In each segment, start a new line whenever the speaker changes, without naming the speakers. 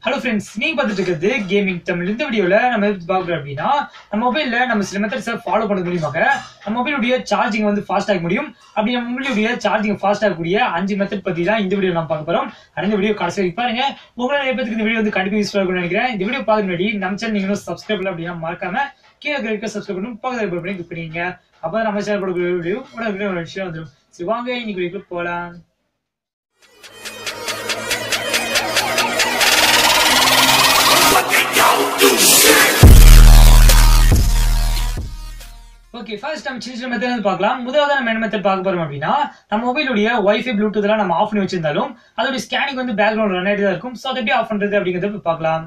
hello friends நீங்க பார்த்துட்டு இருக்கிறது கேமிங் தமிழ் இந்த வீடியோல நம்ம எது பார்க்குறோம் அப்படின்னா நம்ம மொபைல்ல நம்ம சில மெத்தட்ஸை ஃபாலோ பண்ண மூலியமாக நம்ம மொபைலுடைய சார்ஜிங் வந்து ஃபாஸ்ட் ஆக முடியும் அப்படி நம்ம மொபைலுடைய சார்ஜிங் ஃபாஸ்ட் ஆகக்கூடிய அஞ்சு மெத்தட் பத்தி தான் இந்த வீடியோ நம்ம பார்க்க போறோம் ஆனா இந்த வீடியோ கடைசி வரைக்கும் பாருங்க உங்களை நிறைய பேருக்கு இந்த வீடியோ வந்து கண்டிப்பா யூஸ்ஃபுல்லாக இருக்கும்னு நினைக்கிறேன் இந்த வீடியோ பார்க்க முன்னாடி நம்ம சேனல் நீங்களும் சப்ஸ்கிரைப் பண்ணல அப்படின்னா மறக்காம கீழே இருக்க சப்ஸ்கிரைப் பண்ணி பக்கத்தில் பண்ணி கிளிக் பண்ணிங்க அப்பதான் நம்ம சேனல் கொடுக்குற வீடியோ உடனே ஒரு விஷயம் வந்துடும் சரி வாங்க இன்னைக்கு வீடியோ போலாம் ஓகே ஃபர்ஸ்ட் நம்ம சின்ன சின்ன மெத்தட் வந்து பார்க்கலாம் முதலாவது நம்ம என்ன மெத்தட் பார்க்க போறோம் அப்படின்னா நம்ம மொபைலுடைய வைஃபை ப்ளூடூத்லாம் நம்ம ஆஃப் பண்ணி வச்சிருந்தாலும் அதோட ஸ்கேனிங் வந்து பேக்ரவுண்ட் ரன் ஆகிட்டு தான் இருக்கும் ஸோ அதை எப்படி ஆஃப் பண்றது அப்படிங்கறத இப்ப பார்க்கலாம்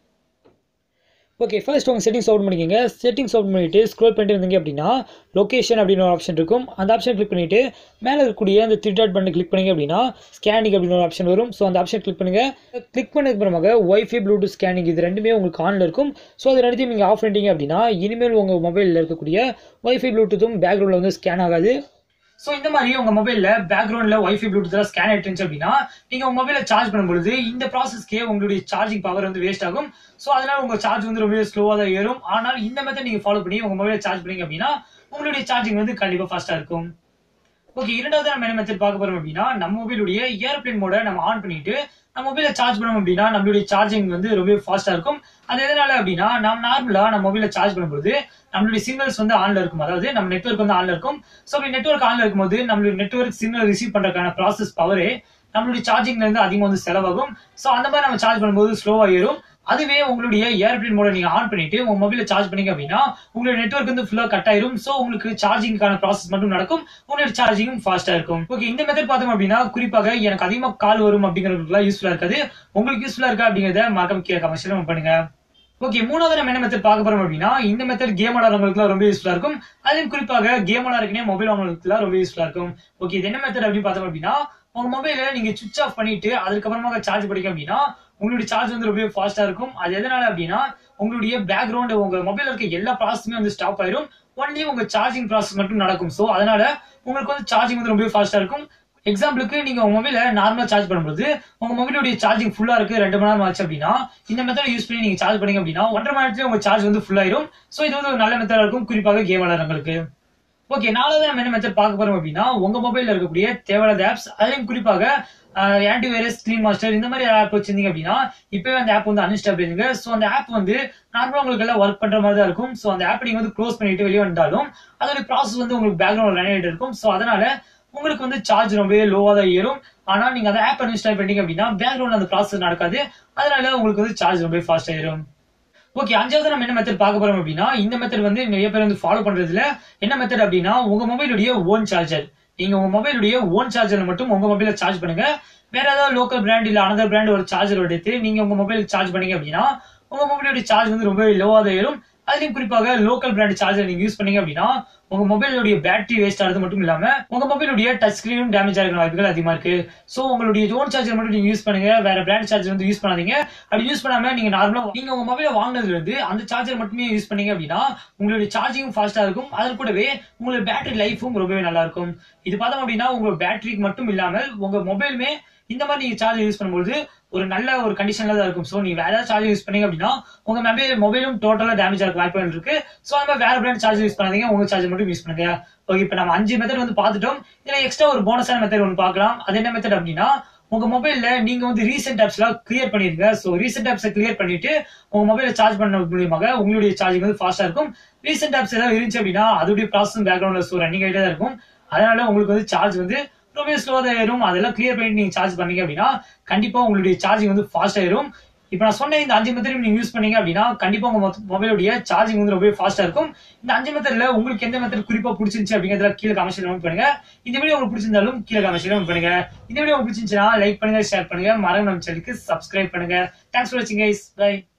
ஓகே ஃபர்ஸ்ட் உங்கள் செட்டிங்ஸ் ஓப்பன் பண்ணிக்கோங்க செட்டிங்ஸ் ஓப்பன் பண்ணிட்டு ஸ்க்ரோல் பண்ணிட்டு இருந்தீங்க அப்படின்னா லொகேஷன் அப்படின்னு ஒரு ஆப்ஷன் இருக்கும் அந்த ஆப்ஷன் கிளிக் பண்ணிட்டு மேலே இருக்கக்கூடிய அந்த த்ரீ டாட் பண்ணி கிளிக் பண்ணீங்க அப்படின்னா ஸ்கேனிங் அப்படின்னு ஒரு ஆப்ஷன் வரும் ஸோ அந்த ஆப்ஷன் கிளிக் பண்ணுங்க கிளிக் பண்ணதுக்கு அப்புறமாக ஒய்ஃபை ப்ளூடூத் ஸ்கேனிங் இது ரெண்டுமே உங்களுக்கு ஆனில் இருக்கும் ஸோ அது ரெண்டுத்தையும் நீங்கள் ஆஃப் பண்ணிட்டீங்க அப்படின்னா இனிமேல் உங்கள் மொபைலில் இருக்கக்கூடிய ஒய்ஃபை ப்ளூடூத்தும் பேக்ரவுண்டில் வந்து ஸ்கேன் ஆகாது ஸோ இந்த மாதிரி உங்க மொபைல்ல பேக்ரவுண்ட்ல ஒய்ஃபை ப்ளூடூத்ல ஸ்கேன் ஆயிட்டு அப்படின்னா நீங்க உங்க மொபைல சார்ஜ் பண்ணும்பொழுது இந்த ப்ராசஸ்க்கே உங்களுடைய சார்ஜிங் பவர் வந்து வேஸ்ட் ஆகும் ஸோ அதனால உங்க சார்ஜ் வந்து ரொம்ப ஸ்லோவா தான் ஏறும் ஆனால் இந்த மெத்தட் நீங்க ஃபாலோ பண்ணி உங்க மொபைல சார்ஜ் பண்ணீங்க அப்படின்னா உங்களுடைய சார்ஜிங் வந்து கண்டிப்பா ஃபாஸ்டா இருக்கும் ஓகே இரண்டாவது நம்ம என்ன மெத்தட் பார்க்க போறோம் அப்படின்னா நம்ம மொபைலுடைய ஏர்பிளைன் மோட நம்ம ஆன் பண்ணிட்டு நம்ம மொபைல சார்ஜ் பண்ணோம் அப்படின்னா நம்மளுடைய சார்ஜிங் வந்து ரொம்ப ஃபாஸ்டா இருக்கும் அது எதனால அப்படின்னா நம்ம நார்மலா நம்ம மொபைல சார்ஜ் பண்ணும்போது நம்மளுடைய சிக்னல்ஸ் வந்து ஆன்ல இருக்கும் அதாவது நம்ம நெட்ஒர்க் வந்து ஆன்ல இருக்கும் ஸோ அப்படி நெட்ஒர்க் ஆன்ல இருக்கும்போது நம்மளுடைய நெட்ஒர்க் சிக்னல் ரிசீவ் பண்றதுக்கான ப்ராசஸ் பவரே நம்மளுடைய சார்ஜிங்ல இருந்து அதிகமாக வந்து செலவாகும் ஸோ அந்த மாதிரி நம்ம சார்ஜ் பண்ணும்போது ஸ்லோவா ஏறும் அதுவே உங்களுடைய ஏர்பிளைன் மோட நீங்க ஆன் பண்ணிட்டு உங்க மொபைல சார்ஜ் பண்ணீங்க அப்படின்னா உங்களுடைய நெட்ஒர்க் வந்து ஃபுல்லா கட் ஆயிரும் சோ உங்களுக்கு சார்ஜிங்கான ப்ராசஸ் மட்டும் நடக்கும் உங்களுடைய சார்ஜிங்கும் ஃபாஸ்டா இருக்கும் ஓகே இந்த மெத்தட் பார்த்தோம் அப்படின்னா குறிப்பாக எனக்கு அதிகமா கால் வரும் அப்படிங்கிறதுக்குலாம் யூஸ்ஃபுல்லா இருக்காது உங்களுக்கு யூஸ்ஃபுல்லா இருக்கா அப்படிங்கறத மறக்காம கீழே கமெண்ட்ஸ்ல பண்ணுங்க ஓகே மூணாவது நம்ம என்ன மெத்தட் பார்க்க போறோம் அப்படின்னா இந்த மெத்தட் கேம் ஆடுறவங்களுக்கு ரொம்ப யூஸ்ஃபுல்லா இருக்கும் அதுவும் குறிப்பாக கேம் ஆடுறதுக்குனே மொபைல் வாங்குறதுக்குலாம் ரொம்ப யூஸ்ஃபுல்லா இருக்கும் ஓகே இது என்ன மெத்தட் அப்படின்னு பார்த்தோம் அப்படின்னா உங்க மொபைல நீங்க சுவிச் ஆஃப் பண்ணிட்டு அதுக்கப்புறமா சார்ஜ் படிக்க அப்படின்னா உங்களுடைய சார்ஜ் வந்து ரொம்ப ஃபாஸ்டா இருக்கும் அது எதனால அப்படின்னா உங்களுடைய பேக்ரவுண்ட் உங்க மொபைல் இருக்க எல்லா ப்ராசஸுமே வந்து ஸ்டாப் ஆயிரும் ஒன்லி உங்க சார்ஜிங் ப்ராசஸ் மட்டும் நடக்கும் ஸோ அதனால உங்களுக்கு வந்து சார்ஜிங் வந்து ரொம்ப ஃபாஸ்டா இருக்கும் எக்ஸாம்பிளுக்கு நீங்க உங்க மொபைல நார்மலா சார்ஜ் பண்ணும்போது உங்க மொபைலுடைய சார்ஜிங் ஃபுல்லா இருக்கு ரெண்டு மணி நேரம் ஆச்சு அப்படின்னா இந்த மெத்தட் யூஸ் பண்ணி நீங்க சார்ஜ் பண்ணீங்க அப்படின்னா ஒன்றரை மணி நேரத்துல உங்க சார்ஜ் வந்து ஃபுல் ஆயிரும் ஸோ இது வந்து ஒரு நல்ல மெத்தடா இருக்கும் குறிப்பாக கேம் விளையாடுறவங்களுக்கு ஓகே நாலாவது நம்ம என்ன மெத்தட் பார்க்க போறோம் அப்படின்னா உங்க மொபைல்ல இருக்கக்கூடிய தேவையான ஆப்ஸ் அதுலயும் குறிப்பாக ஆன்டி வைரஸ் கிளீன் மாஸ்டர் இந்த மாதிரி ஆப் வச்சிருந்தீங்க அப்படின்னா இப்பவே அந்த ஆப் வந்து அன்இன்ஸ்டால் பண்ணுங்க ஸோ அந்த ஆப் வந்து நார்மலா உங்களுக்கு எல்லாம் ஒர்க் பண்ற மாதிரி தான் இருக்கும் ஸோ அந்த ஆப் நீங்க வந்து க்ளோஸ் பண்ணிட்டு வெளியே வந்தாலும் அதோட ப்ராசஸ் வந்து உங்களுக்கு பேக்ரவுண்ட் ரன் ஆகிட்டு இருக்கும் ஸோ அதனால உங்களுக்கு வந்து சார்ஜ் ரொம்பவே லோவா தான் ஏறும் ஆனா நீங்க அந்த ஆப் அன்இன்ஸ்டால் பண்ணீங்க அப்படின்னா பேக்ரவுண்ட் அந்த ப்ராசஸ் நடக்காது அதனால உங்களுக்கு வந்து சார்ஜ் ரொம்பவே ஃபாஸ்ட் ஆயிரும் ஓகே அஞ்சாவது நம்ம என்ன மெத்தட் பார்க்க போறோம் அப்படின்னா இந்த மெத்தட் வந்து நிறைய பேர் வந்து ஃபாலோ பண்றதுல என்ன மெத்தட் அப்படின்னா உங்க மொபைலுடைய ஓன் சார்ஜர் நீங்க உங்க மொபைலுடைய ஓன் சார்ஜர்ல மட்டும் உங்க மொபைல சார்ஜ் பண்ணுங்க வேற ஏதாவது லோக்கல் பிராண்ட் இல்ல அனதர் பிராண்ட் ஒரு சார்ஜர் எடுத்து நீங்க உங்க மொபைல் சார்ஜ் பண்ணீங்க அப்படின்னா உங்க மொபைலுடைய சார்ஜ் வந்து ரொம்ப லோவா தான் ஏறும் அதுலயும் குறிப்பாக லோக்கல் பிராண்ட் சார்ஜர் நீங்க யூஸ் பண்ணீங்க அப்படின்னா உங்க மொபைலுடைய பேட்டரி வேஸ்ட் ஆகிறது மட்டும் இல்லாம உங்க மொபைலுடைய டச் ஸ்கிரீனும் டேமேஜ் ஆகிற வாய்ப்புகள் அதிகமா இருக்கு சோ உங்களுடைய ஓன் சார்ஜர் மட்டும் நீங்க யூஸ் பண்ணுங்க வேற பிராண்ட் சார்ஜர் வந்து யூஸ் பண்ணாதீங்க அப்படி யூஸ் பண்ணாம நீங்க நார்மலா நீங்க உங்க மொபைல வாங்கினதுல இருந்து அந்த சார்ஜர் மட்டுமே யூஸ் பண்ணீங்க அப்படின்னா உங்களுடைய சார்ஜிங் ஃபாஸ்டா இருக்கும் அது கூடவே உங்களுடைய பேட்டரி லைஃபும் ரொம்பவே நல்லா இருக்கும் இது பார்த்தோம் அப்படின்னா உங்க பேட்டரிக்கு மட்டும் இல்லாமல் உங்க மொபைலுமே இந்த மாதிரி நீங்க சார்ஜர் யூஸ் பண்ணும்போது ஒரு நல்ல ஒரு கண்டிஷன்ல தான் இருக்கும் ஸோ நீங்க வேற ஏதாவது சார்ஜர் யூஸ் பண்ணீங்க அப்படின்னா உங்க மொபைல் மொபைலும் டோட்டலா டேமேஜ் ஆக வாய்ப்புகள் இருக்கு ஸோ அந்த மாதிரி வேற பிராண்ட் சார்ஜர் யூஸ் பண்ணாதீங்க உங்க சார்ஜர் மட்டும் யூஸ் பண்ணுங்க ஓகே இப்போ நம்ம அஞ்சு மெத்தட் வந்து பார்த்துட்டோம் இதுல எக்ஸ்ட்ரா ஒரு போனஸான மெத்தட் ஒன்று பார்க்கலாம் அது என்ன மெத்தட் அப்படின்னா உங்க மொபைல்ல நீங்க வந்து ரீசெண்ட் ஆப்ஸ் எல்லாம் கிளியர் பண்ணிருங்க ஸோ ரீசெண்ட் ஆப்ஸை கிளியர் பண்ணிட்டு உங்க மொபைல சார்ஜ் பண்ண மூலியமாக உங்களுடைய சார்ஜிங் வந்து ஃபாஸ்டா இருக்கும் ரீசெண்ட் ஆப்ஸ் ஏதாவது இருந்துச்சு அப்படின்னா அதோடைய ப்ராசஸ் பேக்ரவுண்ட்ல ஸோ ரன்னிங் ஆகிட்டே தான் இருக்கும் அதனால உங்களுக்கு வந்து சார்ஜ் வந்து ரொம்ப ஸ்லோவா தான் ஏறும் அதெல்லாம் கிளியர் பண்ணிட்டு நீங்க சார்ஜ் பண்ணீங்க அப்படின்னா கண்டிப்பா உங்களுடைய சார்ஜிங் வந்து ஃபாஸ்ட் ஆயிரும் இப்போ நான் சொன்ன இந்த அஞ்சு மெத்தட் நீங்க யூஸ் பண்ணீங்க அப்படின்னா கண்டிப்பா உங்க மொபைலுடைய சார்ஜிங் வந்து ரொம்ப ஃபாஸ்டா இருக்கும் இந்த அஞ்சு மெத்தட்ல உங்களுக்கு எந்த மெத்தட் குறிப்பா பிடிச்சிருந்துச்சு அப்படிங்கிறத கீழே கமெண்ட்ஸ்ல நோட் பண்ணுங்க இந்த வீடியோ உங்களுக்கு பிடிச்சிருந்தாலும் கீழே கமெண்ட்ஸ்ல நோட் பண்ணுங்க இந்த வீடியோ உங்களுக்கு பிடிச்சிருந்துச்சுன்னா லைக் பண்ணுங்க ஷேர் பண்ணுங்க மறந்து நம்ம சேனலுக்கு சப்ஸ்கிரைப் பண்ணுங்க தேங்க்ஸ் ஃபார் வாட்சிங் கைஸ் பை